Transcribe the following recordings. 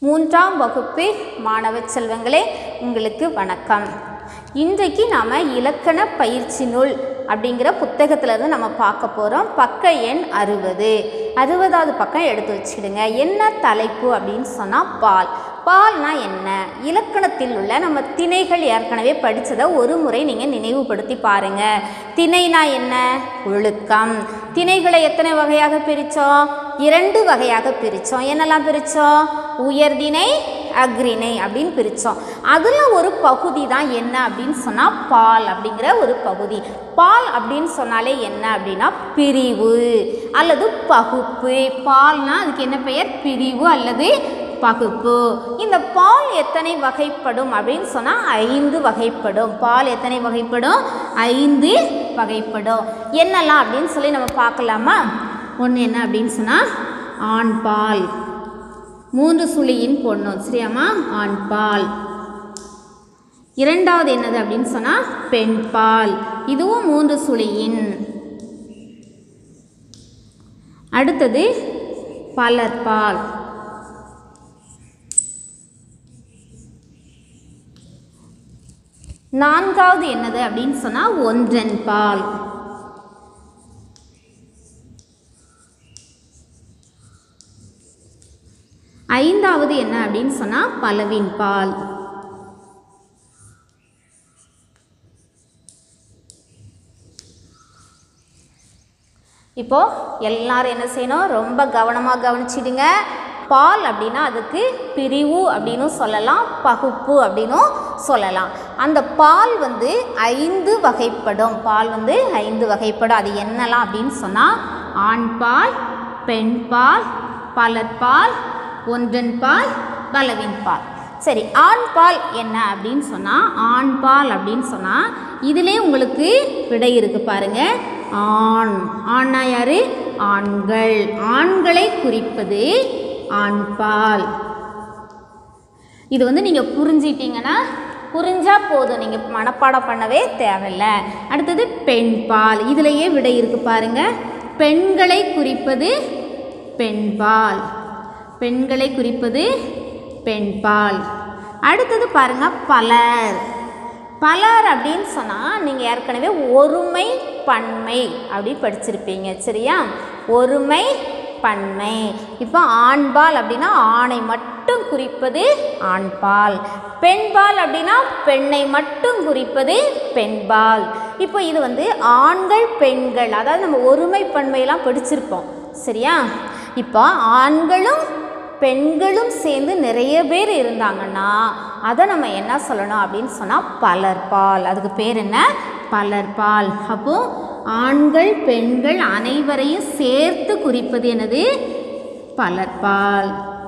மூன்றாம் வகுப்பு மாணவ செல்வங்களே உங்களுக்கு வணக்கம் இன்றைக்கு நாம் இலக்கண பயிற்சி நூல் அப்படிங்கிற புத்தகத்திலேருந்து நம்ம பார்க்க போகிறோம் பக்க எண் அறுபது அறுபதாவது பக்கம் எடுத்து வச்சுக்கிடுங்க என்ன தலைப்பு அப்படின்னு சொன்னால் பால் பால்னா என்ன இலக்கணத்தில் உள்ள நம்ம திணைகள் ஏற்கனவே படித்ததை ஒரு முறை நீங்கள் நினைவுபடுத்தி பாருங்கள் திணைனா என்ன ஒழுக்கம் திணைகளை எத்தனை வகையாக பிரித்தோம் இரண்டு வகையாக பிரித்தோம் என்னெல்லாம் பிரித்தோம் உயர்திணை அக்ரிணை அப்படின்னு பிரித்தோம் அதில் ஒரு பகுதி தான் என்ன அப்படின்னு சொன்னால் பால் அப்படிங்கிற ஒரு பகுதி பால் அப்படின்னு சொன்னாலே என்ன அப்படின்னா பிரிவு அல்லது பகுப்பு பால்னா அதுக்கு என்ன பெயர் பிரிவு அல்லது பகுப்பு இந்த பால் எத்தனை வகைப்படும் அப்படின்னு சொன்னால் ஐந்து வகைப்படும் பால் எத்தனை வகைப்படும் ஐந்து வகைப்படும் என்னெல்லாம் அப்படின்னு சொல்லி நம்ம பார்க்கலாமா ஒன்று என்ன அப்படின்னு சொன்னால் ஆண் பால் மூன்று சுழியின் பொண்ணு சரியாம்மா ஆண் பால் இரண்டாவது என்னது அப்படின்னு சொன்னால் பெண் பால் இதுவும் மூன்று சுழியின் அடுத்தது பலர்பால் நான்காவது என்னது அப்படின்னு சொன்னால் ஒன்றன் பால் ஐந்தாவது என்ன அப்படின்னு சொன்னால் பலவின் பால் இப்போ எல்லாரும் என்ன செய்யணும் ரொம்ப கவனமாக கவனிச்சிடுங்க பால் அப்படின்னா அதுக்கு பிரிவு அப்படின்னும் சொல்லலாம் பகுப்பு அப்படின்னும் சொல்லலாம் அந்த பால் வந்து ஐந்து வகைப்படும் பால் வந்து ஐந்து வகைப்படும் அது என்னலாம் அப்படின்னு சொன்னால் ஆண் பால் பெண் பால் பலர்பால் ஒன்றன் பால் பலவின் பால் சரி ஆண் பால் என்ன அப்படின்னு சொன்னால் ஆண் பால் அப்படின்னு சொன்னால் இதிலே உங்களுக்கு விடை இருக்கு பாருங்க ஆண் ஆண்னா யாரு ஆண்கள் ஆண்களை குறிப்பது ஆண் பால் இது வந்து நீங்கள் புரிஞ்சிட்டீங்கன்னா புரிஞ்சா போதும் நீங்கள் மனப்பாடம் பண்ணவே தேவையில்ல அடுத்தது பெண் பால் இதுலேயே விடை இருக்கு பாருங்க பெண்களை குறிப்பது பெண்பால் பெண்களை குறிப்பது பெண்பால் அடுத்தது பாருங்க பலர் பலர் அப்படின்னு சொன்னால் நீங்கள் ஏற்கனவே ஒருமை பன்மை அப்படி படிச்சிருப்பீங்க சரியா ஒருமை பன்மை இப்போ ஆண்பால் அப்படின்னா ஆணை மட்டும் குறிப்பது ஆண்பால் பெண்பால் அப்படின்னா பெண்ணை மட்டும் குறிப்பது பெண்பால் இப்போ இது வந்து ஆண்கள் பெண்கள் அதாவது நம்ம ஒருமை பன்மையெல்லாம் படிச்சிருப்போம் சரியா இப்போ ஆண்களும் பெண்களும் சேர்ந்து நிறைய பேர் இருந்தாங்கன்னா அதை நம்ம என்ன சொல்லணும் அப்படின்னு சொன்னால் பலர்பால் அதுக்கு பேர் என்ன பலர்பால் அப்போ ஆண்கள் பெண்கள் அனைவரையும் சேர்த்து குறிப்பது என்னது பலர்பால்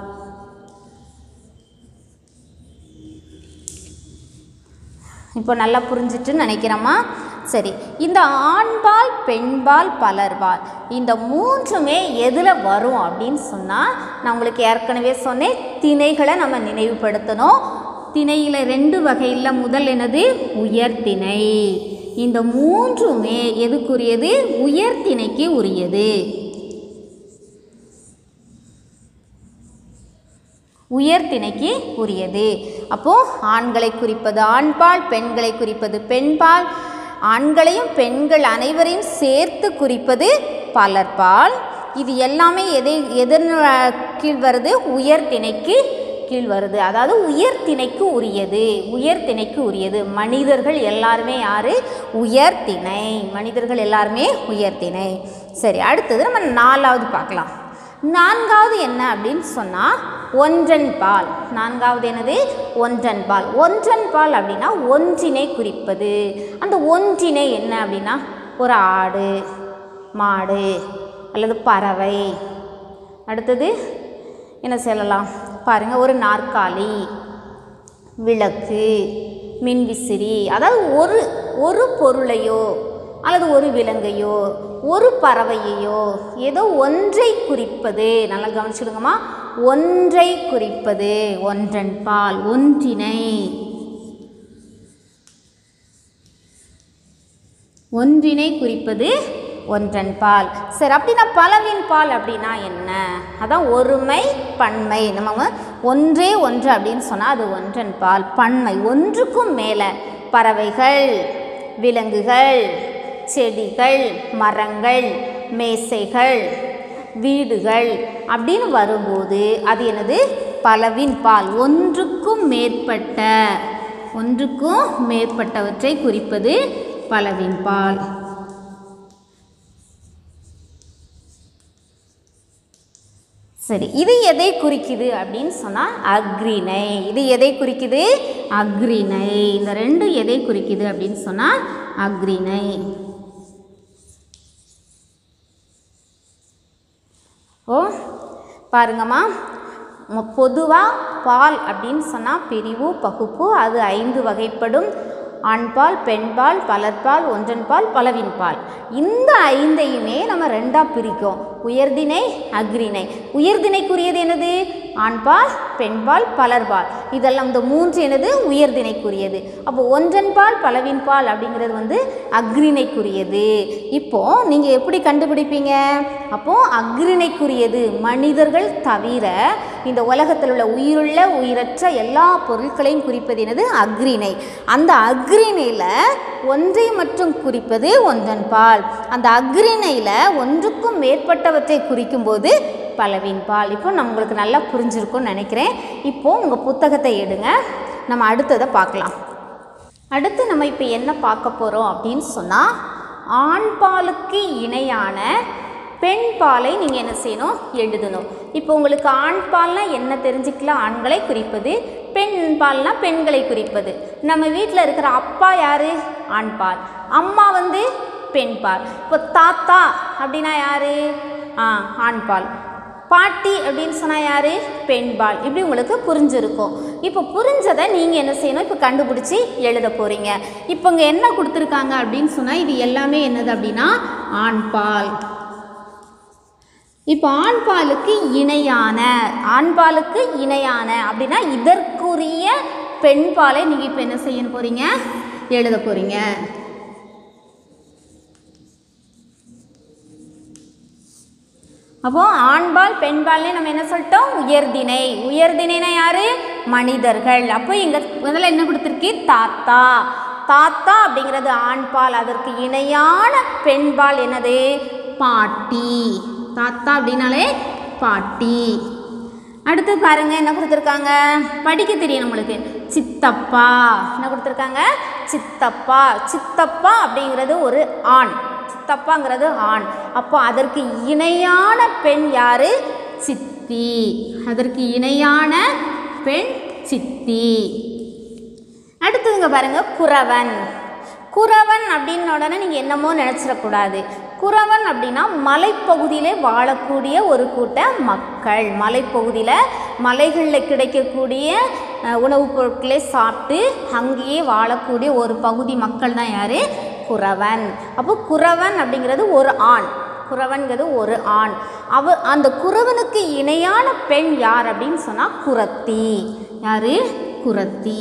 இப்போ நல்லா புரிஞ்சிட்டுன்னு நினைக்கிறோமா சரி இந்த ஆண்பால் பெண்பால் பலர்பால் இந்த மூன்றுமே எதில் வரும் அப்படின்னு சொன்னால் நான் உங்களுக்கு ஏற்கனவே சொன்னேன் திணைகளை நம்ம நினைவுபடுத்தணும் திணையில் ரெண்டு வகையில் முதல் என்னது உயர்திணை இந்த மூன்றுமே எதுக்குரியது உயர்திணைக்கு உரியது உயர்திணைக்கு உரியது அப்போது ஆண்களை குறிப்பது ஆண்பால் பெண்களை குறிப்பது பெண்பால் ஆண்களையும் பெண்கள் அனைவரையும் சேர்த்து குறிப்பது பலர்பால் இது எல்லாமே எதை எதன் கீழ் வருது உயர்திணைக்கு கீழ் வருது அதாவது உயர்திணைக்கு உரியது உயர்திணைக்கு உரியது மனிதர்கள் எல்லாருமே யார் உயர்திணை மனிதர்கள் எல்லாருமே உயர்திணை சரி அடுத்தது நம்ம நாலாவது பார்க்கலாம் நான்காவது என்ன அப்படின்னு சொன்னால் ஒன்றன் பால் நான்காவது என்னது ஒன்றன் பால் ஒன்றன் பால் அப்படின்னா ஒன்றினை குறிப்பது அந்த ஒன்றினை என்ன அப்படின்னா ஒரு ஆடு மாடு அல்லது பறவை அடுத்தது என்ன சொல்லலாம் பாருங்கள் ஒரு நாற்காலி விளக்கு மின்விசிறி அதாவது ஒரு ஒரு பொருளையோ அல்லது ஒரு விலங்கையோ ஒரு பறவையையோ ஏதோ ஒன்றை குறிப்பது நல்லா கவனிச்சுடுங்கம்மா ஒன்றை குறிப்பது ஒன்றன் பால் ஒன்றினை ஒன்றினை குறிப்பது ஒன்றன் பால் சரி அப்படின்னா பலவின் பால் அப்படின்னா என்ன அதான் ஒருமை பன்மை நம்ம ஒன்றே ஒன்று அப்படின்னு சொன்னால் அது ஒன்றன் பால் பன்மை ஒன்றுக்கும் மேலே பறவைகள் விலங்குகள் செடிகள் மரங்கள் மேசைகள் வீடுகள் அப்படின்னு வரும்போது அது என்னது பலவின் பால் ஒன்றுக்கும் மேற்பட்ட ஒன்றுக்கும் மேற்பட்டவற்றை குறிப்பது பலவின் பால் சரி இது எதை குறிக்குது அப்படின்னு சொன்னால் அக்ரிணை இது எதை குறிக்குது அக்ரிணை இந்த ரெண்டும் எதை குறிக்குது அப்படின்னு சொன்னால் அக்ரிணை ஓ பாருங்கம்மா பொதுவாக பால் அப்படின்னு சொன்னால் பிரிவு பகுப்பு அது ஐந்து வகைப்படும் ஆண்பால் பெண்பால் பலர்பால் ஒன்றன்பால் பலவின் பால் இந்த ஐந்தையுமே நம்ம ரெண்டாக பிரிக்கும் உயர்திணை அக்ரிணை உயர்திணைக்குரியது என்னது ஆண்பால் பெண்பால் பலர்பால் இதெல்லாம் இந்த மூன்று என்னது உயர்திணைக்குரியது அப்போ ஒன்றன்பால் பலவின் பால் அப்படிங்கிறது வந்து அக்ரிணைக்குரியது இப்போ நீங்கள் எப்படி கண்டுபிடிப்பீங்க அப்போ அக்ரிணைக்குரியது மனிதர்கள் தவிர இந்த உலகத்தில் உள்ள உயிருள்ள உயிரற்ற எல்லா பொருட்களையும் குறிப்பது என்னது அக்ரிணை அந்த அக்ரிணையில் ஒன்றை மட்டும் குறிப்பது ஒன்றன் பால் அந்த அக்ரிணையில் ஒன்றுக்கும் மேற்பட்டவற்றை குறிக்கும்போது பலவின் பால் இப்போ நம்மளுக்கு நல்லா புரிஞ்சிருக்கும்னு நினைக்கிறேன் இப்போது உங்கள் புத்தகத்தை எடுங்க நம்ம அடுத்ததை பார்க்கலாம் அடுத்து நம்ம இப்போ என்ன பார்க்க போகிறோம் அப்படின்னு சொன்னால் ஆண் பாலுக்கு இணையான பெண் பாலை நீங்கள் என்ன செய்யணும் எழுதணும் இப்போ உங்களுக்கு ஆண் பால்னா என்ன தெரிஞ்சுக்கலாம் ஆண்களை குறிப்பது பெண் பால்னா பெண்களை குறிப்பது நம்ம வீட்டில் இருக்கிற அப்பா யார் ஆண் பால் அம்மா வந்து பெண் பால் இப்போ தாத்தா அப்படின்னா யார் ஆ ஆண் பால் பாட்டி அப்படின்னு சொன்னால் யார் பெண்பால் இப்படி உங்களுக்கு புரிஞ்சிருக்கும் இப்போ புரிஞ்சதை நீங்கள் என்ன செய்யணும் இப்போ கண்டுபிடிச்சி எழுத போகிறீங்க இப்போ இங்கே என்ன கொடுத்துருக்காங்க அப்படின்னு சொன்னால் இது எல்லாமே என்னது அப்படின்னா ஆண்பால் இப்போ ஆண்பாலுக்கு இணையான ஆண்பாலுக்கு இணையான அப்படின்னா இதற்குரிய பெண்பாலை நீங்கள் இப்போ என்ன செய்ய போகிறீங்க எழுத போகிறீங்க அப்போ ஆண்பால் பெண்பால்னே நம்ம என்ன சொல்லிட்டோம் உயர்திணை உயர்திணைனா யாரு மனிதர்கள் அப்போ இங்க முதல்ல என்ன கொடுத்துருக்கு தாத்தா தாத்தா அப்படிங்கிறது ஆண்பால் அதற்கு இணையான பெண்பால் என்னது பாட்டி தாத்தா அப்படின்னாலே பாட்டி அடுத்து பாருங்க என்ன கொடுத்துருக்காங்க படிக்க தெரியும் நம்மளுக்கு சித்தப்பா என்ன கொடுத்துருக்காங்க சித்தப்பா சித்தப்பா அப்படிங்கிறது ஒரு ஆண் சித்தப்பாங்கிறது ஆண் அப்போ அதற்கு இணையான பெண் யாரு சித்தி அதற்கு இணையான பெண் சித்தி அடுத்ததுங்க பாருங்க குறவன் குறவன் அப்படின்ன உடனே நீங்கள் என்னமோ நினச்சிடக்கூடாது குறவன் அப்படின்னா மலைப்பகுதியிலே வாழக்கூடிய ஒரு கூட்ட மக்கள் மலைப்பகுதியில் மலைகளில் கிடைக்கக்கூடிய அஹ், உணவுப் பொருட்களை சாப்பிட்டு அங்கேயே வாழக்கூடிய ஒரு பகுதி மக்கள் தான் யார் குறவன் அப்போ குறவன் அப்படிங்கிறது ஒரு ஆண் குறவன்கிறது ஒரு ஆண் அவ அந்த குறவனுக்கு இணையான பெண் யார் அப்படின்னு சொன்னால் குரத்தி யார் குரத்தி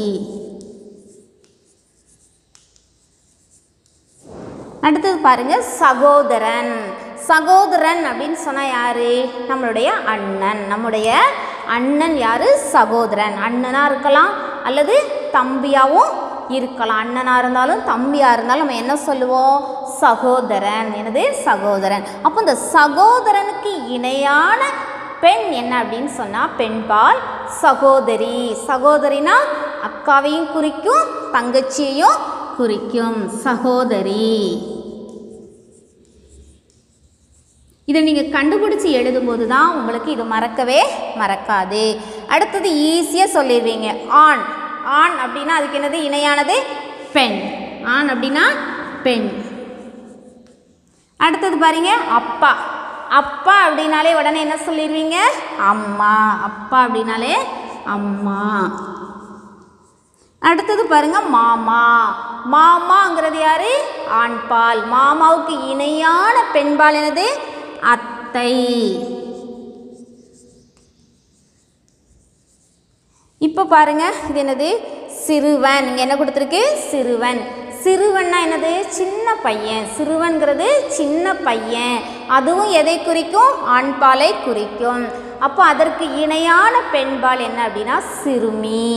அடுத்தது பாருங்க சகோதரன் சகோதரன் அப்படின்னு சொன்னால் யாரு நம்மளுடைய அண்ணன் நம்முடைய அண்ணன் யாரு சகோதரன் அண்ணனாக இருக்கலாம் அல்லது தம்பியாகவும் இருக்கலாம் அண்ணனாக இருந்தாலும் தம்பியாக இருந்தாலும் நம்ம என்ன சொல்லுவோம் சகோதரன் என்னது சகோதரன் அப்போ இந்த சகோதரனுக்கு இணையான பெண் என்ன அப்படின்னு சொன்னால் பெண்பால் சகோதரி சகோதரினா அக்காவையும் குறிக்கும் தங்கச்சியையும் குறிக்கும் சகோதரி இதை நீங்கள் கண்டுபிடிச்சி எழுதும்போது தான் உங்களுக்கு இது மறக்கவே மறக்காது அடுத்தது ஈஸியாக சொல்லிடுவீங்க ஆண் ஆண் அப்படின்னா அதுக்கு என்னது இணையானது பெண் ஆண் அப்படின்னா பெண் அடுத்தது பாருங்க அப்பா அப்பா அப்படின்னாலே உடனே என்ன சொல்லிடுவீங்க அம்மா அப்பா அப்படின்னாலே அம்மா அடுத்தது பாருங்க மாமா மாமாங்கிறது யாரு ஆண்பால் மாமாவுக்கு இணையான பெண்பால் என்னது அத்தை இப்போ பாருங்க இது என்னது சிறுவன் இங்கே என்ன கொடுத்துருக்கு சிறுவன் சிறுவன்னா என்னது சின்ன பையன் சிறுவன்கிறது சின்ன பையன் அதுவும் எதை குறிக்கும் ஆண்பாலை குறிக்கும் அப்போ அதற்கு இணையான பெண்பால் என்ன அப்படின்னா சிறுமி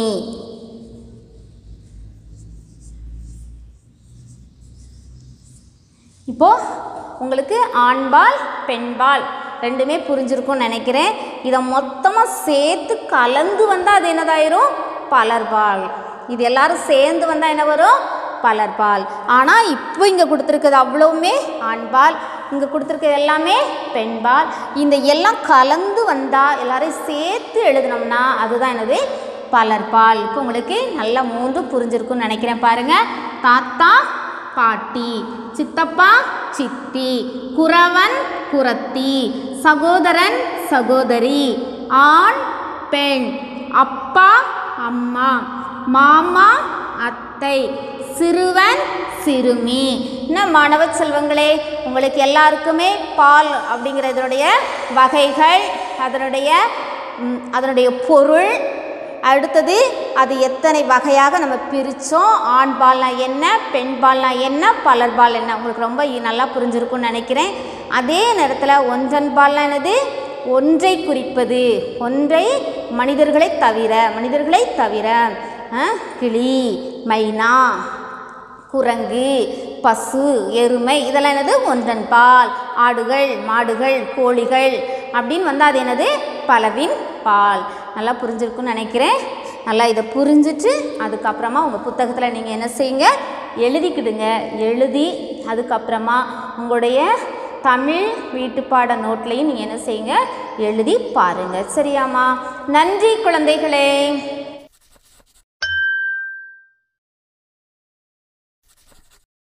இப்போ உங்களுக்கு ஆண்பால் பெண்பால் ரெண்டுமே புரிஞ்சிருக்கும்னு நினைக்கிறேன் இதை மொத்தமாக சேர்த்து கலந்து வந்தால் அது என்னதாயிரும் பலர்பால் இது எல்லாரும் சேர்ந்து வந்தால் என்ன வரும் பலர்பால் ஆனால் இப்போ இங்கே கொடுத்துருக்கிறது அவ்வளவுமே ஆண்பால் இங்கே கொடுத்துருக்கிறது எல்லாமே பெண்பால் இந்த எல்லாம் கலந்து வந்தால் எல்லாரையும் சேர்த்து எழுதுனோம்னா அதுதான் என்னது பலர்பால் இப்போ உங்களுக்கு நல்லா மூன்று புரிஞ்சிருக்கும்னு நினைக்கிறேன் பாருங்கள் தாத்தா பாட்டி சித்தப்பா சித்தி குறவன் குரத்தி சகோதரன் சகோதரி ஆண் பெண் அப்பா அம்மா மாமா அத்தை சிறுவன் சிறுமி என்ன மாணவ செல்வங்களே உங்களுக்கு எல்லாருக்குமே பால் அப்படிங்கிற இதனுடைய வகைகள் அதனுடைய ம், அதனுடைய பொருள் அடுத்தது அது எத்தனை வகையாக நம்ம பிரித்தோம் ஆண் பால்னா என்ன பெண் பால்னா என்ன பலர் பால் என்ன உங்களுக்கு ரொம்ப இ- நல்லா புரிஞ்சிருக்கும்னு நினைக்கிறேன் அதே நேரத்தில் ஒன்றன் பால்னா என்னது ஒன்றை குறிப்பது ஒன்றை மனிதர்களை தவிர மனிதர்களை தவிர அஹ், கிளி மைனா குரங்கு பசு எருமை இதெல்லாம் என்னது ஒன்றன் பால் ஆடுகள் மாடுகள் கோழிகள் அப்படின்னு வந்து அது என்னது பலவின் பால் நல்லா புரிஞ்சிருக்குன்னு நினைக்கிறேன் நல்லா இதை புரிஞ்சிட்டு அதுக்கப்புறமா உங்கள் புத்தகத்தில் நீங்கள் என்ன செய்யுங்க எழுதிக்கிடுங்க எழுதி அதுக்கப்புறமா உங்களுடைய தமிழ் வீட்டுப்பாட நோட்லையும் நீங்கள் என்ன செய்யுங்க எழுதி பாருங்கள் சரியாம்மா நன்றி குழந்தைகளே